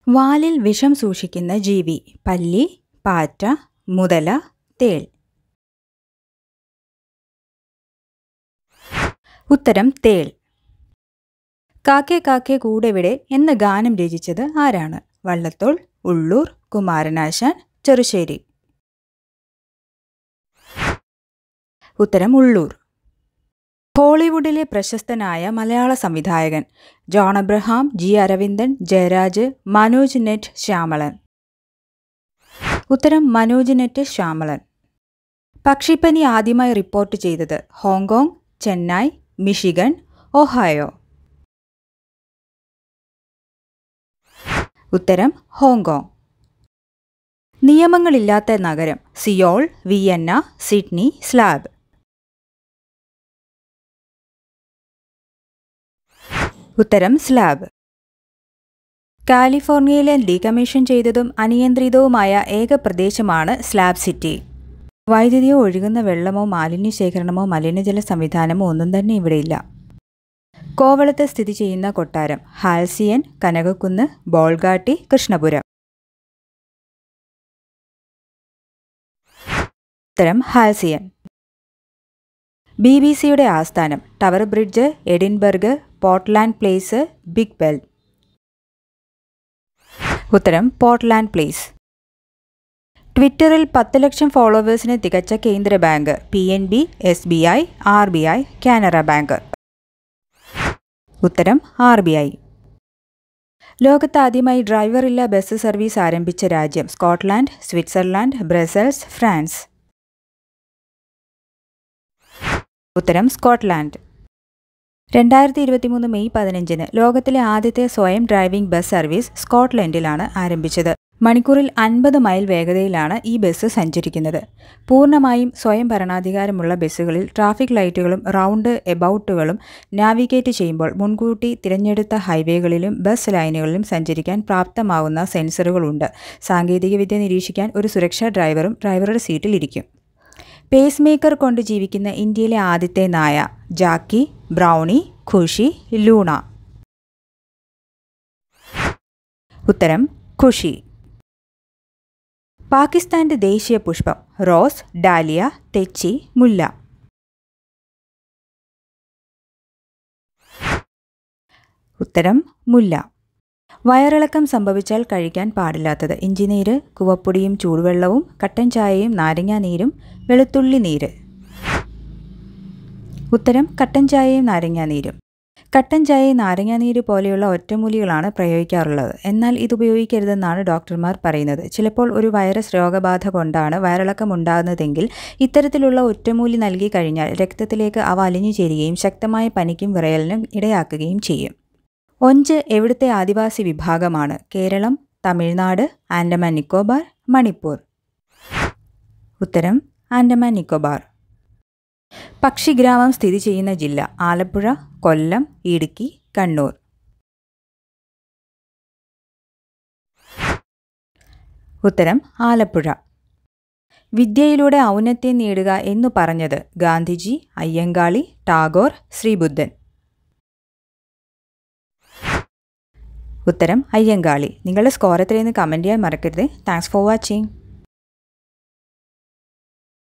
വാലിൽ വിഷം സൂക്ഷിക്കുന്ന ജീവി പല്ലി പാറ്റ മുതല തേൾ ഉത്തരം തേൾ കാക്കേ കാക്കേ കൂടെവിടെ എന്ന ഗാനം രചിച്ചത് ആരാണ് വള്ളത്തോൾ ഉള്ളൂർ കുമാരനാശാൻ ചെറുശ്ശേരി ഉത്തരം ഉള്ളൂർ ഹോളിവുഡിലെ പ്രശസ്തനായ മലയാള സംവിധായകൻ ജോൺ അബ്രഹാം ജി അരവിന്ദൻ ജയരാജ് മനോജ് നെറ്റ് ശ്യാമളൻ ഉത്തരം മനോജ് നെറ്റ് ശ്യാമളൻ പക്ഷിപ്പനി ആദ്യമായി റിപ്പോർട്ട് ചെയ്തത് ഹോങ്കോങ് ചെന്നൈ മിഷിഗൺ ഒഹായോ ഉത്തരം ഹോങ്കോങ് നിയമങ്ങളില്ലാത്ത നഗരം സിയോൾ വിയന്ന സിഡ്നി സ്ലാബ് ഉത്തരം സ്ലാബ് കാലിഫോർണിയയിലെ ഡീകമ്മീഷൻ ചെയ്തതും അനിയന്ത്രിതവുമായ ഏക പ്രദേശമാണ് സ്ലാബ് സിറ്റി വൈദ്യുതിയോ ഒഴുകുന്ന വെള്ളമോ മാലിന്യ ശേഖരണമോ മലിനജല സംവിധാനമോ ഒന്നും തന്നെ ഇവിടെയില്ല കോവളത്ത് സ്ഥിതി ചെയ്യുന്ന കൊട്ടാരം ഹാൽസിയൻ കനകക്കുന്ന് ബോൾഗാട്ടി കൃഷ്ണപുരം ഉത്തരം ഹാൽസിയൻ ബി ബി സിയുടെ ആസ്ഥാനം Tower Bridge Edinburgh Portland Place Big Bell ഉത്തരം പോർട്ട്ലാൻഡ് പ്ലേസ് ട്വിറ്ററിൽ പത്ത് ലക്ഷം ഫോളോവേഴ്സിന് തികച്ച കേന്ദ്ര bank P N B S B I R B I Canara bank ഉത്തരം ആർ ബി ഐ ലോകത്താദ്യമായി ഡ്രൈവറില്ല ബസ് സർവീസ് ആരംഭിച്ച രാജ്യം സ്കോട്ട്ലാൻഡ് സ്വിറ്റ്സർലാൻഡ് ബ്രസൽസ് ഫ്രാൻസ് ഉത്തരം സ്കോട്ട്ലാൻഡ് രണ്ടായിരത്തി ഇരുപത്തിമൂന്ന് മെയ് പതിനഞ്ചിന് ലോകത്തിലെ ആദ്യത്തെ സ്വയം ഡ്രൈവിംഗ് ബസ് സർവീസ് സ്കോട്ട്ലൻഡിലാണ് ആരംഭിച്ചത് മണിക്കൂറിൽ അൻപത് മൈൽ വേഗതയിലാണ് ഈ ബസ് സഞ്ചരിക്കുന്നത് പൂർണ്ണമായും സ്വയം ഭരണാധികാരമുള്ള ബസ്സുകളിൽ ട്രാഫിക് ലൈറ്റുകളും റൗണ്ട് എബൌട്ടുകളും നാവിഗേറ്റ് ചെയ്യുമ്പോൾ മുൻകൂട്ടി തിരഞ്ഞെടുത്ത ഹൈവേകളിലും ബസ് ലൈനുകളിലും സഞ്ചരിക്കാൻ പ്രാപ്തമാവുന്ന സെൻസറുകളുണ്ട് സാങ്കേതികവിദ്യ നിരീക്ഷിക്കാൻ ഒരു സുരക്ഷാ ഡ്രൈവറും ഡ്രൈവറുടെ സീറ്റിലിരിക്കും പേസ് മേക്കർ കൊണ്ട് ജീവിക്കുന്ന ഇന്ത്യയിലെ ആദ്യത്തെ നായ ജാക്കി ബ്രൗണി ഖുഷി ലൂണ ഉത്തരം ഖുഷി പാകിസ്ഥാന്റെ ദേശീയ പുഷ്പം റോസ് ഡാലിയ തെച്ചി മുല്ല ഉത്തരം മുല്ല വയറിളക്കം സംഭവിച്ചാൽ കഴിക്കാൻ പാടില്ലാത്തത് ഇഞ്ചിനീര് കുവപ്പൊടിയും ചൂടുവെള്ളവും കട്ടൻ ചായയും നാരങ്ങാനീരും വെളുത്തുള്ളി നീര് ഉത്തരം കട്ടൻ ചായയും നാരങ്ങാനീരും കട്ടൻ ചായയും നാരങ്ങാനീര് പോലെയുള്ള ഒറ്റമൂലികളാണ് പ്രയോഗിക്കാറുള്ളത് എന്നാൽ ഇത് ഉപയോഗിക്കരുതെന്നാണ് ഡോക്ടർമാർ പറയുന്നത് ചിലപ്പോൾ ഒരു വൈറസ് രോഗബാധ കൊണ്ടാണ് വയറിളക്കം ഉണ്ടാകുന്നതെങ്കിൽ ഇത്തരത്തിലുള്ള ഒറ്റമൂലി നൽകി കഴിഞ്ഞാൽ രക്തത്തിലേക്ക് അവ അലിഞ്ഞു ചേരുകയും ശക്തമായ പനിക്കും വിറയലിനും ഇടയാക്കുകയും ചെയ്യും ഒഞ്ച് എവിടുത്തെ ആദിവാസി വിഭാഗമാണ് കേരളം തമിഴ്നാട് ആൻഡമാൻ നിക്കോബാർ മണിപ്പൂർ ഉത്തരം ആൻഡമാൻ നിക്കോബാർ പക്ഷിഗ്രാമം സ്ഥിതി ചെയ്യുന്ന ജില്ല ആലപ്പുഴ കൊല്ലം ഇടുക്കി കണ്ണൂർ ഉത്തരം ആലപ്പുഴ വിദ്യയിലൂടെ ഔന്നത്യം നേടുക എന്നു പറഞ്ഞത് ഗാന്ധിജി അയ്യങ്കാളി ടാഗോർ ശ്രീബുദ്ധൻ ഉത്തരം അയ്യങ്കാളി നിങ്ങളുടെ സ്കോർ എത്രയെന്ന് കമൻറ്റ് ചെയ്യാൻ മറക്കരുത് താങ്ക്സ് ഫോർ വാച്ചിങ്